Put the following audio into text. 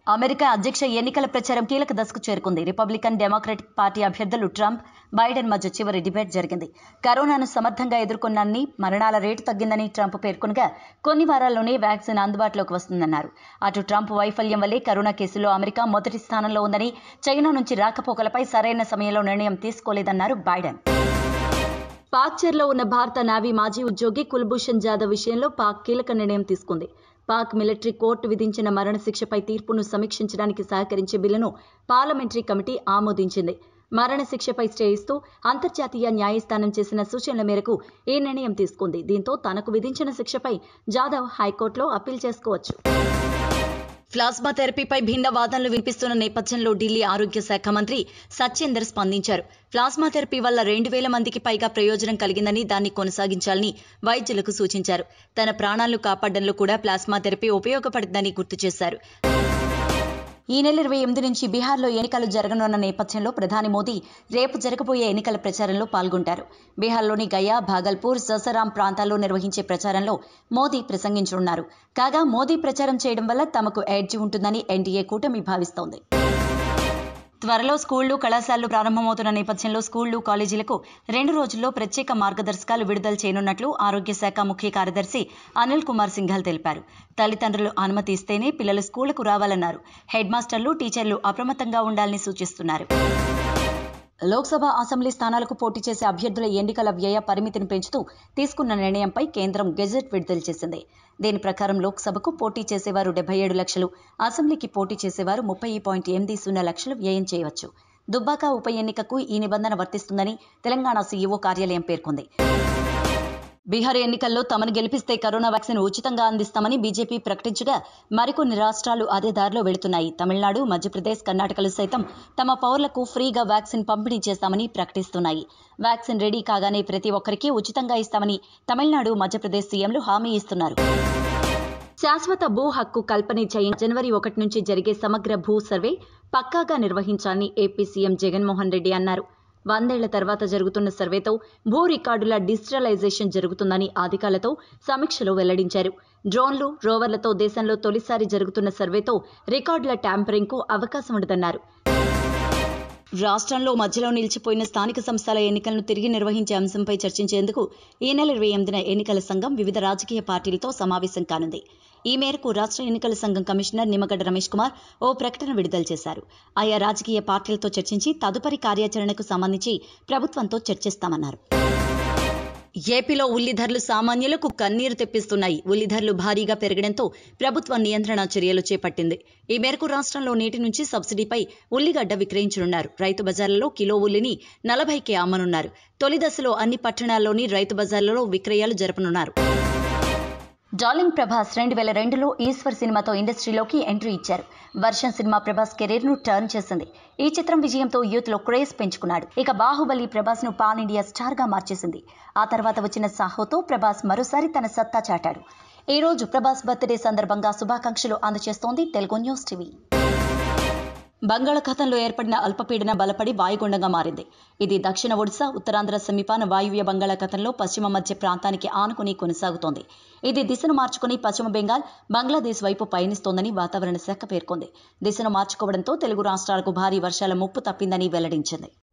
America అధ్యక్ష ఎన్నికల ప్రచారం కీలక దశకు చేరుకుంది రిపబ్లికన్ డెమోక్రటిక్ పార్టీ అభ్యర్థులు ట్రంప్ బైడెన్ మధ్య చివరి డిబేట్ జరిగింది కరోనాను సమర్థంగా ఎదుర్కొన్నాన్ని మరణాల రేటు తగ్గిందని ట్రంప్ పేర్కొనగా కొన్ని వారాల్లోనే వ్యాక్సిన్ అందుబాటులోకి వస్తుందన్నారు అటు ట్రంప్ వైఫల్యం వల్లే కరోనా కేసుల్లో అమెరికా మొదటి స్థానంలో ఉందని చైనా నుంచి రాకపోకలపై సరైన సమయంలో నిర్ణయం తీసుకోలేదన్నారు బైడెన్ పాక్ చర్లో ఉన్న భారత నావీ మాజీ ఉద్యోగి కుల్భూషణ్ జాదవ్ విషయంలో పాక్ కీలక నిర్ణయం తీసుకుంది పాక్ మిలిటరీ కోర్టు విధించిన మరణశిక్షపై తీర్పును సమీక్షించడానికి సహకరించే బిల్లును పార్లమెంటరీ కమిటీ ఆమోదించింది మరణశిక్షపై స్టే ఇస్తూ అంతర్జాతీయ న్యాయస్థానం చేసిన సూచనల మేరకు ఈ నిర్ణయం తీసుకుంది దీంతో తనకు విధించిన శిక్షపై జాదవ్ హైకోర్టులో అప్పీల్ చేసుకోవచ్చు ప్లాస్మా థెరపీపై భిన్న వాదనలు వినిపిస్తున్న నేపథ్యంలో ఢిల్లీ ఆరోగ్య శాఖ మంత్రి సత్యేందర్ స్పందించారు ప్లాస్మా థెరపీ వల్ల రెండు వేల మందికి పైగా ప్రయోజనం కలిగిందని దాన్ని కొనసాగించాలని వైద్యులకు సూచించారు తన ప్రాణాలను కాపాడడంలో కూడా ప్లాస్మా థెరపీ ఉపయోగపడుతుందని గుర్తు చేశారు ఈ నెల ఇరవై ఎనిమిది నుంచి బీహార్లో ఎన్నికలు జరగనున్న నేపథ్యంలో ప్రధాని మోదీ రేపు జరగబోయే ఎన్నికల ప్రచారంలో పాల్గొంటారు బీహార్లోని గయా భాగల్పూర్ ససరాం ప్రాంతాల్లో నిర్వహించే ప్రచారంలో మోదీ ప్రసంగించనున్నారు కాగా మోదీ ప్రచారం చేయడం వల్ల తమకు ఎడ్జి ఉంటుందని ఎన్డీఏ కూటమి భావిస్తోంది త్వరలో స్కూళ్లు కళాశాలలు ప్రారంభమవుతున్న నేపథ్యంలో స్కూళ్లు కాలేజీలకు రెండు రోజుల్లో ప్రత్యేక మార్గదర్శకాలు విడుదల చేయనున్నట్లు ఆరోగ్య శాఖ ముఖ్య కార్యదర్శి అనిల్ కుమార్ సింఘాల్ తెలిపారు తల్లిదండ్రులు అనుమతి ఇస్తేనే పిల్లలు స్కూళ్లకు రావాలన్నారు హెడ్ మాస్టర్లు టీచర్లు అప్రమత్తంగా ఉండాలని సూచిస్తున్నారు లోక్సభ అసెంబ్లీ స్థానాలకు పోటీ చేసే అభ్యర్థుల ఎన్నికల వ్యయ పరిమితిని పెంచుతూ తీసుకున్న నిర్ణయంపై కేంద్రం గెజెట్ విడుదల చేసింది దీని ప్రకారం లోక్సభకు పోటీ చేసేవారు డెబ్బై ఏడు లక్షలు అసెంబ్లీకి పోటీ చేసేవారు ముప్పై పాయింట్ ఎనిమిది సున్నా లక్షలు వ్యయం చేయవచ్చు దుబ్బాక ఉప ఎన్నికకు ఈ నిబంధన వర్తిస్తుందని తెలంగాణ సీఈఓ కార్యాలయం పేర్కొంది బీహార్ ఎన్నికల్లో తమను గెలిపిస్తే కరోనా వ్యాక్సిన్ ఉచితంగా అందిస్తామని బీజేపీ ప్రకటించగా మరికొన్ని రాష్ట్రాలు అదే దారిలో వెళుతున్నాయి తమిళనాడు మధ్యప్రదేశ్ కర్ణాటకలు సైతం తమ పౌరులకు ఫ్రీగా వ్యాక్సిన్ పంపిణీ చేస్తామని ప్రకటిస్తున్నాయి వ్యాక్సిన్ రెడీ కాగానే ప్రతి ఒక్కరికి ఉచితంగా ఇస్తామని తమిళనాడు మధ్యప్రదేశ్ సీఎంలు హామీ ఇస్తున్నారు శాశ్వత భూ హక్కు కల్పన చేయ జనవరి ఒకటి నుంచి జరిగే సమగ్ర భూ సర్వే పక్కాగా నిర్వహించాలని ఏపీ సీఎం జగన్మోహన్ రెడ్డి అన్నారు వందేళ్ల తర్వాత జరుగుతున్న సర్వేతో భూ రికార్డుల డిజిటలైజేషన్ జరుగుతుందని అధికారులతో సమీక్షలో వెల్లడించారు డ్రోన్లు రోవర్లతో దేశంలో తొలిసారి జరుగుతున్న సర్వేతో రికార్డుల ట్యాంపరింగ్కు అవకాశం ఉండదన్నారు రాష్ట్రంలో మధ్యలో నిలిచిపోయిన స్థానిక సంస్థల ఎన్నికలను తిరిగి నిర్వహించే అంశంపై చర్చించేందుకు ఈ నెల ఇరవై ఎనిమిదిన ఎన్నికల సంఘం వివిధ రాజకీయ పార్టీలతో సమావేశం కానుంది ఈ మేరకు రాష్ట్ర ఎన్నికల సంఘం కమిషనర్ నిమ్మగడ్డ రమేష్ కుమార్ ఓ ప్రకటన విడుదల చేశారు ఆయా రాజకీయ పార్టీలతో చర్చించి తదుపరి కార్యాచరణకు సంబంధించి ప్రభుత్వంతో చర్చిస్తామన్నారు ఏపీలో ఉల్లి ధరలు సామాన్యులకు కన్నీరు తెప్పిస్తున్నాయి ఉల్లి ధరలు భారీగా పెరగడంతో ప్రభుత్వం నియంత్రణ చర్యలు చేపట్టింది ఈ మేరకు రాష్ట్రంలో నేటి నుంచి సబ్సిడీపై ఉల్లిగడ్డ విక్రయించనున్నారు రైతు బజార్లలో కిలో ఉల్లిని నలభైకే అమ్మనున్నారు తొలి దశలో అన్ని పట్టణాల్లోని రైతు బజార్లలో విక్రయాలు జరపనున్నారు డార్లింగ్ ప్రభాస్ రెండు వేల రెండులో ఈశ్వర్ సినిమాతో ఇండస్ట్రీలోకి ఎంట్రీ ఇచ్చారు వర్షం సినిమా ప్రభాస్ కెరీర్ ను టర్న్ చేసింది ఈ చిత్రం విజయంతో యూత్ లో క్రేజ్ పెంచుకున్నాడు ఇక బాహుబలి ప్రభాస్ ను పాన్ ఇండియా స్టార్ గా మార్చేసింది ఆ తర్వాత వచ్చిన సాహోతో ప్రభాస్ మరోసారి తన సత్తా చాటాడు ఈ రోజు ప్రభాస్ బర్త్డే సందర్భంగా శుభాకాంక్షలు అందజేస్తోంది తెలుగు న్యూస్ టీవీ బంగాళాఖాతంలో ఏర్పడిన అల్పపీడన బలపడి వాయుగుండంగా మారింది ఇది దక్షిణ ఒడిశా ఉత్తరాంధ్ర సమీపాన వాయువ్య బంగాళాఖాతంలో పశ్చిమ మధ్య ప్రాంతానికి ఆనుకుని కొనసాగుతోంది ఇది దిశను మార్చుకుని పశ్చిమ బెంగాల్ బంగ్లాదేశ్ వైపు పయనిస్తోందని వాతావరణ శాఖ పేర్కొంది దిశను మార్చుకోవడంతో తెలుగు రాష్ట్రాలకు భారీ వర్షాల ముప్పు తప్పిందని వెల్లడించింది